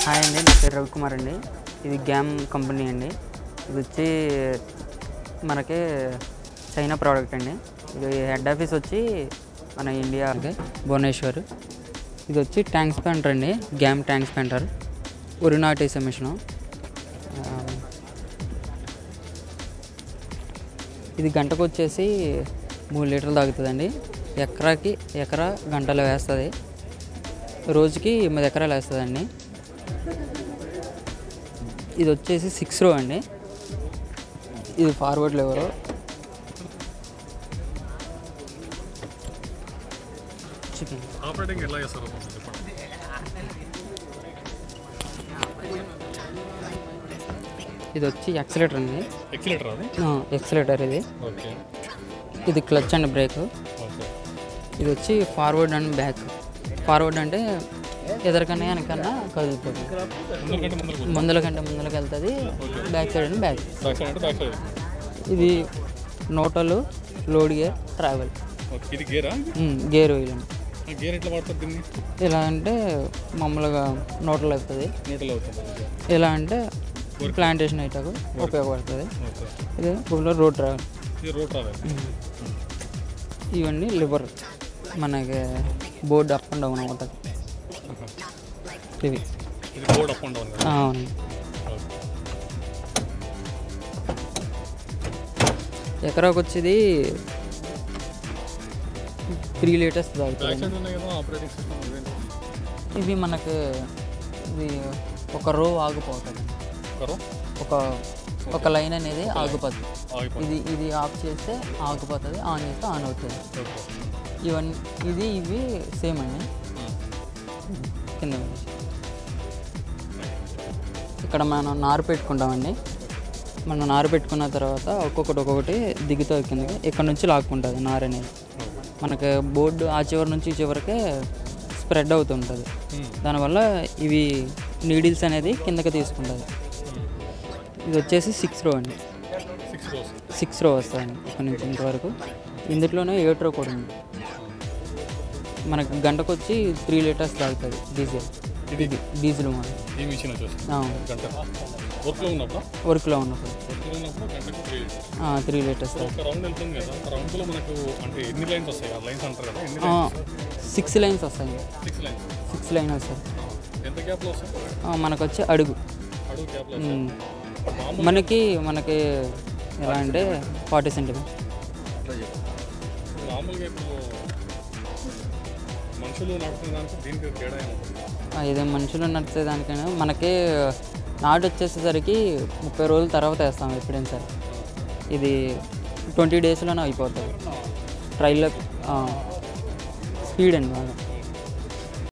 Hi అండి నా పేరు రవికుమార్ అండి ఇది గ్యామ్ కంపెనీ అండి ఇది వచ్చి మనకి చైనా ప్రోడక్ట్ అండి ఇది హెడ్ ఆఫీస్ వచ్చి మన ఇండియా భువనేశ్వర్ ఇది వచ్చి ట్యాంక్స్ పెంటర్ అండి గ్యామ్ ట్యాంక్స్ పెంటర్ ఉరి నాటేసే మిషను ఆ, ఇది గంటకు వచ్చేసి మూడు లీటర్లు తాగుతుందండి ఎకరాకి ఎకరా గంటలో వేస్తుంది రోజుకి ఎనిమిది ఎకరాలు వేస్తుందండి ఇది వచ్చేసి సిక్స్ రో అండి ఇది ఫార్వర్డ్ లెవరు చికెన్ ఆపరేటింగ్ ఎట్లా చేస్తారు కొంచెం చెప్పండి ఇది వచ్చి ఎక్సలేటర్ అండి ఎక్సిలేటర్ అది ఎక్సలేటర్ ఇది ఓకే ఇది క్లచ్ అండ్ బ్రేక్ ఓకే ఇది వచ్చి ఫార్వర్డ్ అండ్ బ్యాక్ ఫార్వర్డ్ అంటే ఎదరికన్నా వెనకన్నా కదులుతుంది ముందర కంటే ముందర ముందల కంటే ముందలకి వెళ్తుంది back side and back back side అంటే బ్యాక్ సైడ్ ఇది నోటలు లోడ్ గేర్ ట్రావెల్ ఓకే ఇది గేరా గేర్ ఆయిల్ అండి గేర్ ఎట్లా వాడతారు దీన్ని ఎలా అంటే మామూలుగా నోటలు అవుతుంది నూటలో అవుతుంది ఎలా అంటే ప్లాంటేషన్ అయ్యాక ఉపయోగపడుతుంది ఓకే ఇది ఫుల్ రోడ్ ట్రావెల్ ఇది రోడ్ రావాలి ఇవన్నీ లివర్ మనకి బోర్డు అప్ అండ్ డౌన్ అవుతుంది ఇవి ఇది బోర్డ్ అప్ అండ్ డౌన్ కదా ఆ, అవును ఓకే ఎకరాకు వచ్చేది త్రీ లీటర్స్ బ్యాక్ తాగుతుంది సైడ్ ఉన్నాయి కదా ఆపరేటింగ్ సిస్టమ్ ఇవేంటి ఇవి మనకి ఇది ఒక రో ఆగిపోతుంది కరో ఒక ఒక లైన్ అనేది ఆగిపోతుంది ఆగిపోయింది ఇది ఇది ఆఫ్ చేస్తే ఆగిపోతుంది ఆన్ చేస్తే ఆన్ అవుతుంది ఓకే ఇవన్నీ ఇది ఇవి సేమ్ అండి కింద నుంచి. ఇక్కడ మనం నారు పెట్టుకుంటామండి మనం నారు పెట్టుకున్న తర్వాత ఒక్కొక్కటి ఒక్కొక్కటి దిగుతుంది కిందకి ఇక్కడ నుంచి లాక్కుంటుంది నారు అనేది మనకి బోర్డు ఆ చివరి నుంచి ఈ చివరికే స్ప్రెడ్ అవుతుంటుంది దానివల్ల ఇవి నీడిల్స్ అనేది కిందకి తీసుకుంటుంది ఇది వచ్చేసి సిక్స్ రో అండి సిక్స్ రోస్ సిక్స్ రో వస్తుందండి ఇక్కడ నుంచి ఇంతవరకు ఇందులోనే ఎయిట్ రో కూడా ఉంది మనకు గంటకు వచ్చి త్రీ లీటర్స్ తాగుతుంది డీజిల్ ఇది డీజిల్ మనం ఈ మిషన్ వచ్చేసి గంట వర్క్లో ఉన్నప్పుడు వర్క్లో ఉన్నప్పుడు వర్క్లో ఉన్నప్పుడు గంటకు త్రీ త్రీ లీటర్స్ ఒక రౌండ్ వెళ్తుంది కదా ఆ రౌండ్లో మనకు అంటే ఎన్ని లైన్స్ వస్తాయి ఆ లైన్స్ అంటారు కదా ఎన్ని లైన్స్ సిక్స్ లైన్స్ వస్తాయి సిక్స్ లైన్స్ సిక్స్ లైన్ వస్తాయి ఎంత గ్యాప్లో వస్తాయి ఆ, మనకు వచ్చి అడుగు అడుగు గ్యాప్లో ఉమ్. మామూలు మనకి మనకి ఎలా అంటే ఫార్టీ సెంటీమీటర్ మామూలుగా ఇప్పుడు మనుషులు నడుపుతున్న దానికి దీనికి తేడా ఏముంటుంది ఇదే మనుషులు నడిచే దానికైనా మనకి నాటు వచ్చేసేసరికి ముప్పై రోజుల తర్వాత వేస్తాం ఎప్పుడైనా సరే ఇది ట్వంటీ డేస్లోనే అయిపోతుంది ట్రైల్లో స్పీడ్ అండి బాగా